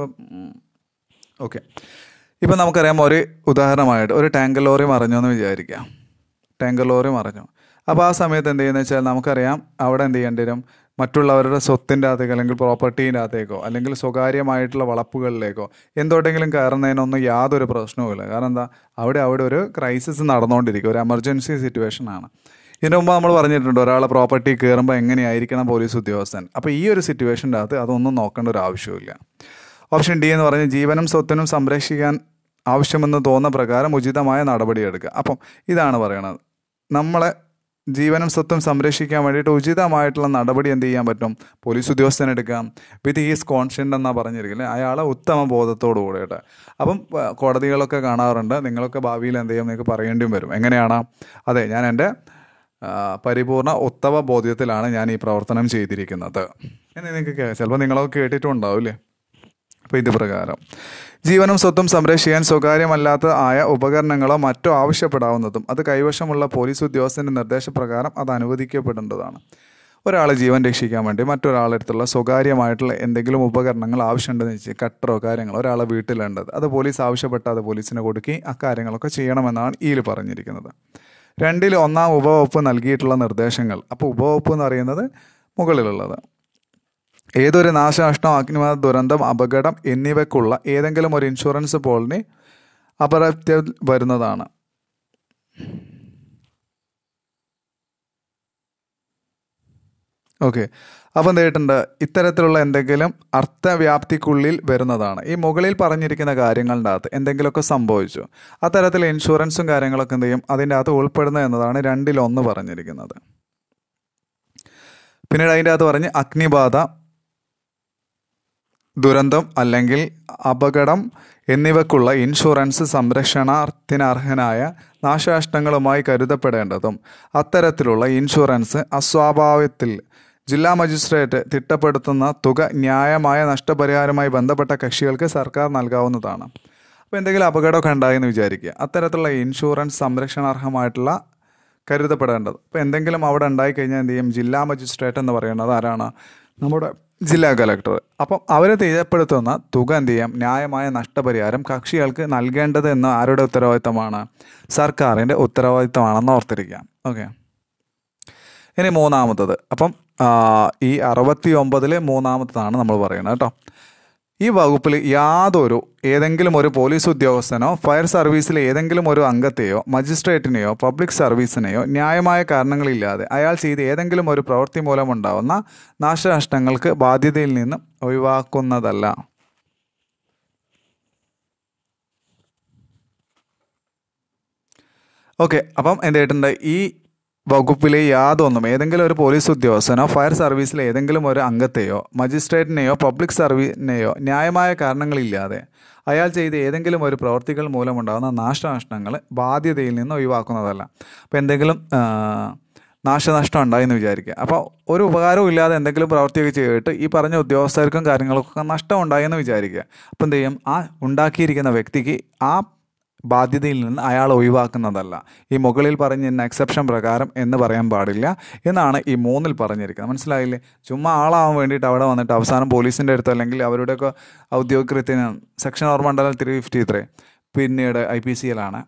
ഓക്കെ ഇപ്പം നമുക്കറിയാം ഒരു ഉദാഹരണമായിട്ട് ഒരു ടാങ്കർ ലോറി മറിഞ്ഞു എന്ന് വിചാരിക്കാം ടാങ്കർ ലോറി മറിഞ്ഞു അപ്പോൾ ആ സമയത്ത് എന്ത് ചെയ്യുന്നത് വെച്ചാൽ നമുക്കറിയാം അവിടെ എന്ത് ചെയ്യേണ്ടി വരും മറ്റുള്ളവരുടെ സ്വത്തിൻ്റെ അകത്തേക്ക് അല്ലെങ്കിൽ പ്രോപ്പർട്ടീൻ്റെ അകത്തേക്കോ അല്ലെങ്കിൽ സ്വകാര്യമായിട്ടുള്ള വളപ്പുകളിലേക്കോ എന്തോട്ടെങ്കിലും കയറുന്നതിനൊന്നും യാതൊരു പ്രശ്നവുമില്ല കാരണം എന്താ അവിടെ അവിടെ ഒരു ക്രൈസിസ് നടന്നുകൊണ്ടിരിക്കും ഒരു എമർജൻസി സിറ്റുവേഷൻ ആണ് ഇതിനു മുമ്പ് നമ്മൾ പറഞ്ഞിട്ടുണ്ട് ഒരാളെ പ്രോപ്പർട്ടി കയറുമ്പോൾ എങ്ങനെയായിരിക്കണം പോലീസ് ഉദ്യോഗസ്ഥൻ അപ്പോൾ ഈ ഒരു സിറ്റുവേഷൻ്റെ അകത്ത് അതൊന്നും നോക്കേണ്ട ഒരു ആവശ്യമില്ല ഓപ്ഷൻ ഡി എന്ന് പറഞ്ഞ് ജീവനും സ്വത്തിനും സംരക്ഷിക്കാൻ ആവശ്യമെന്ന് തോന്നുന്ന പ്രകാരം ഉചിതമായ നടപടിയെടുക്കുക അപ്പം ഇതാണ് പറയണത് നമ്മളെ ജീവനും സ്വത്തും സംരക്ഷിക്കാൻ വേണ്ടിയിട്ട് ഉചിതമായിട്ടുള്ള നടപടി എന്ത് ചെയ്യാൻ പറ്റും പോലീസ് ഉദ്യോഗസ്ഥൻ എടുക്കാം വിത്ത് ഈസ് കോൺഷ്യൻ്റ് എന്നാണ് പറഞ്ഞിരിക്കുന്നത് അയാളെ ഉത്തമ ബോധത്തോടു കൂടിയിട്ട് അപ്പം ആ, കോടതികളൊക്കെ കാണാറുണ്ട് നിങ്ങളൊക്കെ ഭാവിയിൽ എന്ത് ചെയ്യും നിങ്ങൾക്ക് പറയേണ്ടിയും വരും എങ്ങനെയാണ് അതെ ഞാൻ എൻ്റെ ആ, പരിപൂർണ ഉത്തമ ബോധ്യത്തിലാണ് ഞാൻ ഈ പ്രവർത്തനം ചെയ്തിരിക്കുന്നത് എന്ന് നിങ്ങൾക്ക് കേ- ചിലപ്പോൾ നിങ്ങളൊക്കെ കേട്ടിട്ടും ഉണ്ടാവില്ലേ അപ്പോൾ ഇത് പ്രകാരം ജീവനും സ്വത്തും സംരക്ഷിക്കാൻ സ്വകാര്യമല്ലാത്ത ആയ ഉപകരണങ്ങളോ മറ്റോ ആവശ്യപ്പെടാവുന്നതും അത് കൈവശമുള്ള പോലീസ് ഉദ്യോഗസ്ഥൻ്റെ നിർദ്ദേശപ്രകാരം അത് അനുവദിക്കപ്പെടേണ്ടതാണ് ഒരാളെ ജീവൻ രക്ഷിക്കാൻ വേണ്ടി മറ്റൊരാളടുത്തുള്ള സ്വകാര്യമായിട്ടുള്ള എന്തെങ്കിലും ഉപകരണങ്ങൾ ആവശ്യമുണ്ടെന്ന് വെച്ചാൽ കട്ടറോ കാര്യങ്ങളോ ഒരാളെ വീട്ടിലുണ്ടത് അത് പോലീസ് ആവശ്യപ്പെട്ടാൽ അത് പോലീസിന് കൊടുക്കുകയും ആ കാര്യങ്ങളൊക്കെ ചെയ്യണമെന്നാണ് ഇതിൽ പറഞ്ഞിരിക്കുന്നത് രണ്ടിൽ ഒന്നാം ഉപവകുപ്പ് നൽകിയിട്ടുള്ള നിർദ്ദേശങ്ങൾ അപ്പോൾ ഉപവകുപ്പ് എന്ന് പറയുന്നത് മുകളിലുള്ളത് ഏതൊരു നാശനഷ്ടം അഗ്നിമത ദുരന്തം അപകടം എന്നിവയ്ക്കുള്ള ഏതെങ്കിലും ഒരു ഇൻഷുറൻസ് പോളിന് അപരാപ്തി വരുന്നതാണ് ഓക്കെ അപ്പം എന്തായിട്ടുണ്ട് ഇത്തരത്തിലുള്ള എന്തെങ്കിലും അർത്ഥവ്യാപ്തിക്കുള്ളിൽ വരുന്നതാണ് ഈ മുകളിൽ പറഞ്ഞിരിക്കുന്ന കാര്യങ്ങളുടെ അകത്ത് എന്തെങ്കിലുമൊക്കെ സംഭവിച്ചു അത്തരത്തിൽ ഇൻഷുറൻസും കാര്യങ്ങളൊക്കെ എന്ത് ചെയ്യും അതിൻ്റെ അകത്ത് ഉൾപ്പെടുന്നത് എന്നതാണ് രണ്ടിലൊന്ന് പറഞ്ഞിരിക്കുന്നത് പിന്നീട് അതിൻ്റെ അകത്ത് പറഞ്ഞ് അഗ്നിബാധ ദുരന്തം അല്ലെങ്കിൽ അപകടം എന്നിവയ്ക്കുള്ള ഇൻഷുറൻസ് സംരക്ഷണത്തിനർഹനായ നാശനഷ്ടങ്ങളുമായി കരുതപ്പെടേണ്ടതും അത്തരത്തിലുള്ള ഇൻഷുറൻസ് അസ്വാഭാവത്തിൽ ജില്ലാ മജിസ്ട്രേറ്റ് തിട്ടപ്പെടുത്തുന്ന തുക ന്യായമായ നഷ്ടപരിഹാരമായി ബന്ധപ്പെട്ട കക്ഷികൾക്ക് സർക്കാർ നൽകാവുന്നതാണ് അപ്പോൾ എന്തെങ്കിലും അപകടമൊക്കെ ഉണ്ടായെന്ന് വിചാരിക്കുക അത്തരത്തിലുള്ള ഇൻഷുറൻസ് സംരക്ഷണാർഹമായിട്ടുള്ള കരുതപ്പെടേണ്ടത് അപ്പോൾ എന്തെങ്കിലും അവിടെ ഉണ്ടായിക്കഴിഞ്ഞാൽ എന്ത് ചെയ്യും ജില്ലാ മജിസ്ട്രേറ്റ് എന്ന് പറയുന്നത് ആരാണ് നമ്മുടെ ജില്ലാ കലക്ടർ അപ്പം അവർ തിട്ടപ്പെടുത്തുന്ന തുക എന്ത് ചെയ്യാം ന്യായമായ നഷ്ടപരിഹാരം കക്ഷികൾക്ക് നൽകേണ്ടത് എന്ന് ആരുടെ ഉത്തരവാദിത്തമാണ് സർക്കാരിൻ്റെ ഉത്തരവാദിത്തമാണെന്ന് ഓർത്തിരിക്കാം ഓക്കെ ഇനി മൂന്നാമത്തത് അപ്പം ആ, ഈ അറുപത്തി ഒമ്പതിൽ മൂന്നാമത്തതാണ് നമ്മൾ പറയുന്നത് കേട്ടോ ഈ വകുപ്പിൽ യാതൊരു ഏതെങ്കിലും ഒരു പോലീസ് ഉദ്യോഗസ്ഥനോ ഫയർ സർവീസിലെ ഏതെങ്കിലും ഒരു അംഗത്തെയോ മജിസ്ട്രേറ്റിനെയോ പബ്ലിക് സർവീസിനെയോ ന്യായമായ കാരണങ്ങളില്ലാതെ അയാൾ ചെയ്ത ഏതെങ്കിലും ഒരു പ്രവൃത്തി മൂലമുണ്ടാവുന്ന നാശനഷ്ടങ്ങൾക്ക് ബാധ്യതയിൽ നിന്നും ഒഴിവാക്കുന്നതല്ല ഓക്കെ അപ്പം എന്തായിട്ടുണ്ട് ഈ വകുപ്പിലെ യാതൊന്നും ഏതെങ്കിലും ഒരു പോലീസ് ഉദ്യോഗസ്ഥനോ ഫയർ സർവീസിലെ ഏതെങ്കിലും ഒരു അംഗത്തെയോ മജിസ്ട്രേറ്റിനെയോ പബ്ലിക് സർവീസിനെയോ ന്യായമായ കാരണങ്ങളില്ലാതെ അയാൾ ചെയ്ത ഏതെങ്കിലും ഒരു പ്രവർത്തികൾ മൂലമുണ്ടാകുന്ന നാശനഷ്ടങ്ങൾ ബാധ്യതയിൽ നിന്ന് ഒഴിവാക്കുന്നതല്ല അപ്പോൾ എന്തെങ്കിലും ആ, നാശനഷ്ടം ഉണ്ടായെന്ന് വിചാരിക്കുക അപ്പോൾ ഒരു ഉപകാരവും ഇല്ലാതെ എന്തെങ്കിലും പ്രവർത്തിയൊക്കെ ചെയ്തിട്ട് ഈ പറഞ്ഞ ഉദ്യോഗസ്ഥർക്കും കാര്യങ്ങൾക്കൊക്കെ നഷ്ടം ഉണ്ടായെന്ന് വിചാരിക്കുക അപ്പോൾ എന്ത് ചെയ്യും ആ ഉണ്ടാക്കിയിരിക്കുന്ന വ്യക്തിക്ക് ആ ബാധ്യതയിൽ നിന്ന് അയാൾ ഒഴിവാക്കുന്നതല്ല ഈ മുകളിൽ പറഞ്ഞിരുന്ന എക്സെപ്ഷൻ പ്രകാരം എന്ന് പറയാൻ പാടില്ല എന്നാണ് ഈ മൂന്നിൽ പറഞ്ഞിരിക്കുന്നത് മനസ്സിലായില്ലേ ചുമ്മാ ആളാവാൻ വേണ്ടിയിട്ട് അവിടെ വന്നിട്ട് അവസാനം പോലീസിൻ്റെ അടുത്ത് അല്ലെങ്കിൽ അവരുടെയൊക്കെ ഔദ്യോഗികൃത്യത്തിന് സെക്ഷൻ ഓർമ്മ ഉണ്ടല്ലോ ത്രീ ഫിഫ്റ്റി ത്രീ പിന്നീട് ഐ പി സി എല്ലാണ്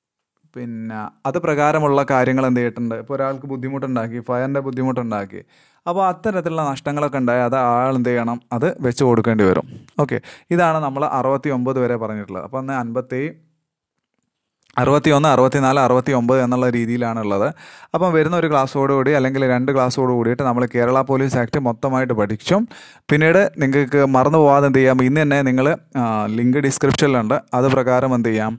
പിന്നെ അത് പ്രകാരമുള്ള കാര്യങ്ങൾ എന്ത് ചെയ്തിട്ടുണ്ട് ഇപ്പോൾ ഒരാൾക്ക് ബുദ്ധിമുട്ടുണ്ടാക്കി ഫയറിൻ്റെ ബുദ്ധിമുട്ടുണ്ടാക്കി അപ്പോൾ അത്തരത്തിലുള്ള നഷ്ടങ്ങളൊക്കെ ഉണ്ടായി അത് ആൾ എന്ത് ചെയ്യണം അത് വെച്ച് കൊടുക്കേണ്ടി വരും ഓക്കെ ഇതാണ് നമ്മൾ അറുപത്തി ഒമ്പത് വരെ പറഞ്ഞിട്ടുള്ളത് അപ്പോൾ അന്ന് അൻപത്തി അറുപത്തി ഒന്ന് അറുപത്തിനാല് അറുപത്തി ഒമ്പത് എന്നുള്ള രീതിയിലാണുള്ളത് അപ്പം വരുന്ന ഒരു ക്ലാസ്സോടുകൂടി അല്ലെങ്കിൽ രണ്ട് ക്ലാസ്സോട് കൂടിയിട്ട് നമ്മൾ കേരള പോലീസ് ആക്ട് മൊത്തമായിട്ട് പഠിക്കും പിന്നീട് നിങ്ങൾക്ക് മറന്നു പോകാതെ എന്ത് ചെയ്യാം ഇന്ന് തന്നെ നിങ്ങൾ ലിങ്ക് ഡിസ്ക്രിപ്ഷനിലുണ്ട് അത് പ്രകാരം എന്ത് ചെയ്യാം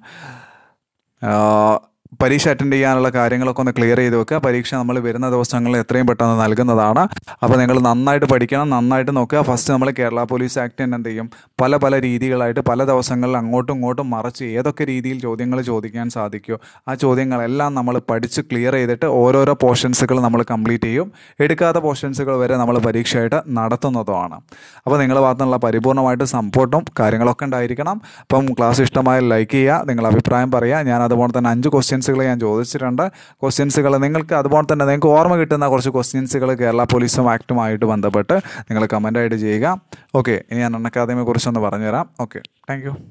ആ, പരീക്ഷ അറ്റൻഡ് ചെയ്യാനുള്ള കാര്യങ്ങളൊക്കെ ഒന്ന് ക്ലിയർ ചെയ്ത് വെക്കുക പരീക്ഷ നമ്മൾ വരുന്ന ദിവസങ്ങളിൽ എത്രയും പെട്ടെന്ന് നൽകുന്നതാണ് അപ്പോൾ നിങ്ങൾ നന്നായിട്ട് പഠിക്കണം നന്നായിട്ട് നോക്കുക ഫസ്റ്റ് നമ്മൾ കേരള പോലീസ് ആക്ട് തന്നെ എന്ത് ചെയ്യും പല പല രീതികളായിട്ട് പല ദിവസങ്ങളിൽ അങ്ങോട്ടും ഇങ്ങോട്ടും മറച്ച് ഏതൊക്കെ രീതിയിൽ ചോദ്യങ്ങൾ ചോദിക്കാൻ സാധിക്കുമോ ആ ചോദ്യങ്ങളെല്ലാം നമ്മൾ പഠിച്ച് ക്ലിയർ ചെയ്തിട്ട് ഓരോരോ പോർഷൻസുകൾ നമ്മൾ കംപ്ലീറ്റ് ചെയ്യും എടുക്കാത്ത പോർഷൻസുകൾ വരെ നമ്മൾ പരീക്ഷയായിട്ട് നടത്തുന്നതുമാണ് അപ്പോൾ നിങ്ങളുടെ ഭാഗത്തു നിന്നുള്ള പരിപൂർണമായിട്ട് സപ്പോർട്ടും കാര്യങ്ങളൊക്കെ ഉണ്ടായിരിക്കണം അപ്പം ക്ലാസ് ഇഷ്ടമായ ലൈക്ക് ചെയ്യുക നിങ്ങളുടെ അഭിപ്രായം പറയുക ഞാൻ അതുപോലെ തന്നെ അഞ്ച് ക്വസ്റ്റ്യൻസുകൾ ഞാൻ ചോദിച്ചിട്ടുണ്ട് ക്വസ്റ്റ്യൻസുകൾ നിങ്ങൾക്ക് അതുപോലെ തന്നെ നിങ്ങൾക്ക് ഓർമ്മ കിട്ടുന്ന കുറച്ച് ക്വസ്റ്റ്യൻസുകൾ കേരള പോലീസും ആക്റ്റുമായിട്ട് ബന്ധപ്പെട്ട് നിങ്ങൾ കമൻ്റായിട്ട് ചെയ്യുക ഓക്കെ ഇനി ഞാൻ അൺ അക്കാദമിയെ കുറിച്ചൊന്ന് പറഞ്ഞുതരാം ഓക്കെ താങ്ക് യു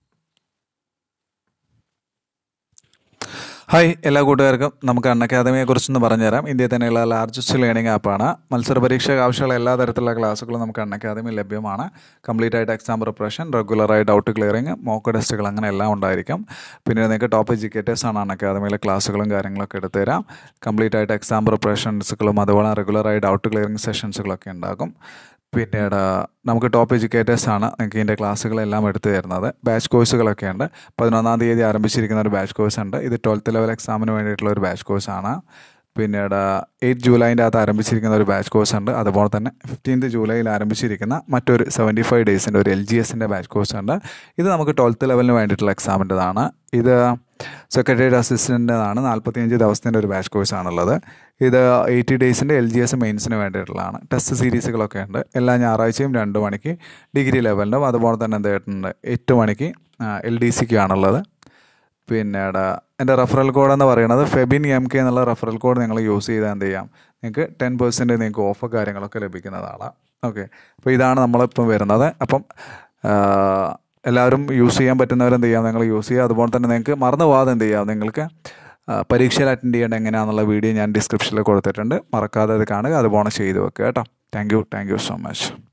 ഹായ് എല്ലാ കൂട്ടുകാർക്കും നമുക്ക് അൺ അക്കാദമിയെ കുറിച്ചൊന്ന് പറഞ്ഞുതരാം ഇന്ത്യയിൽ തന്നെയുള്ള ലാർജസ്റ്റ് ലേണിംഗ് ആപ്പാണ് മത്സര പരീക്ഷയ്ക്ക് ആവശ്യമുള്ള എല്ലാ തരത്തിലുള്ള ക്ലാസ്സുകളും നമുക്ക് അൺ അക്കാദമി ലഭ്യമാണ് കംപ്ലീറ്റ് ആയിട്ട് എക്സാം പ്രിപ്പറേഷൻ റെഗുലറായി ഡൗട്ട് ക്ലിയറിങ് മോക്ക് ടെസ്റ്റുകൾ അങ്ങനെ എല്ലാം ഉണ്ടായിരിക്കും പിന്നെ നിങ്ങൾക്ക് ടോപ്പ് എഡ്യൂക്കേറ്റേഴ്സ് ആണ് അൺ അക്കാദമിയിലെ ക്ലാസ്സുകളും കാര്യങ്ങളൊക്കെ എടുത്തു തരാം കംപ്ലീറ്റ് ആയിട്ട് എക്സാം പ്രിപ്പറേഷൻസുകളും അതുപോലെ റെഗുലറായി ഡൗട്ട് ക്ലിയറിങ് സെഷൻസുകളൊക്കെ ഉണ്ടാകും പിന്നീട് നമുക്ക് ടോപ്പ് എഡ്യൂക്കേറ്റേഴ്സ് ആണ് നിങ്ങൾക്ക് ഇതിൻ്റെ ക്ലാസ്സുകളെല്ലാം എടുത്തു തരുന്നത് ബാച്ച് കോഴ്സുകളൊക്കെ ഉണ്ട് പതിനൊന്നാം തീയതി ആരംഭിച്ചിരിക്കുന്ന ഒരു ബാച്ച് കോഴ്സ് ഉണ്ട് ഇത് ട്വൽത്ത് ലെവൽ എക്സാമിന് വേണ്ടിയിട്ടുള്ള ഒരു ബാച്ച് കോഴ്സാണ് പിന്നീട് എയ്റ്റ് ജൂലൈൻ്റെ അകത്ത് ആരംഭിച്ചിരിക്കുന്ന ഒരു ബാച്ച് കോഴ്സ് ഉണ്ട് അതുപോലെ തന്നെ ഫിഫ്റ്റീൻത്ത് ജൂലൈയിൽ ആരംഭിച്ചിരിക്കുന്ന മറ്റൊരു സെവൻറ്റി ഫൈവ് ഡേയ്സിൻ്റെ ഒരു എൽ ജി എസിൻ്റെ ബാച്ച് കോഴ്സ് ഉണ്ട് ഇത് നമുക്ക് ട്വൽത്ത് ലെവലിന് വേണ്ടിയിട്ടുള്ള എക്സാമിൻ്റെതാണ് ഇത് സെക്രട്ടേറിയറ്റ് അസിസ്റ്റൻ്റെതാണ് നാൽപ്പത്തിയഞ്ച് ദിവസത്തിൻ്റെ ഒരു ബാച്ച് കോഴ്സാണുള്ളത് ഇത് എയ്റ്റി ഡേയ്സിൻ്റെ എൽ ജി എസ് മെയിൻസിന് വേണ്ടിയിട്ടുള്ളതാണ് ടെസ്റ്റ് സീരീസുകളൊക്കെ ഉണ്ട് എല്ലാ ഞായറാഴ്ചയും രണ്ട് മണിക്ക് ഡിഗ്രി ലെവലിനും അതുപോലെ തന്നെ എന്തായിട്ടുണ്ട് എട്ട് മണിക്ക് എൽ ഡി സിക്ക് ആണുള്ളത് പിന്നീട് എൻ്റെ റെഫറൽ കോഡ് എന്ന് പറയുന്നത് ഫെബിൻ എം കെ എന്നുള്ള റെഫറൽ കോഡ് നിങ്ങൾ യൂസ് ചെയ്താൽ എന്ത് ചെയ്യാം നിങ്ങൾക്ക് ടെൻ പെർസെൻറ്റ് നിങ്ങൾക്ക് ഓഫ് കാര്യങ്ങളൊക്കെ ലഭിക്കുന്നതാണ് ഓക്കെ അപ്പോൾ ഇതാണ് നമ്മളിപ്പം വരുന്നത് അപ്പം ആ, എല്ലാവരും യൂസ് ചെയ്യാൻ പറ്റുന്നവരെന്ത് ചെയ്യാം നിങ്ങൾ യൂസ് ചെയ്യുക അതുപോലെ തന്നെ നിങ്ങൾക്ക് മറന്നു പോകാതെ എന്ത് ചെയ്യാം നിങ്ങൾക്ക് ആ, പരീക്ഷയിൽ അറ്റൻഡ് ചെയ്യേണ്ട എങ്ങനെയാണെന്നുള്ള വീഡിയോ ഞാൻ ഡിസ്ക്രിപ്ഷനിൽ കൊടുത്തിട്ടുണ്ട് മറക്കാതെ അത് കാണുക അതുപോലെ ചെയ്ത് വെക്കുക കേട്ടോ thank you thank you so much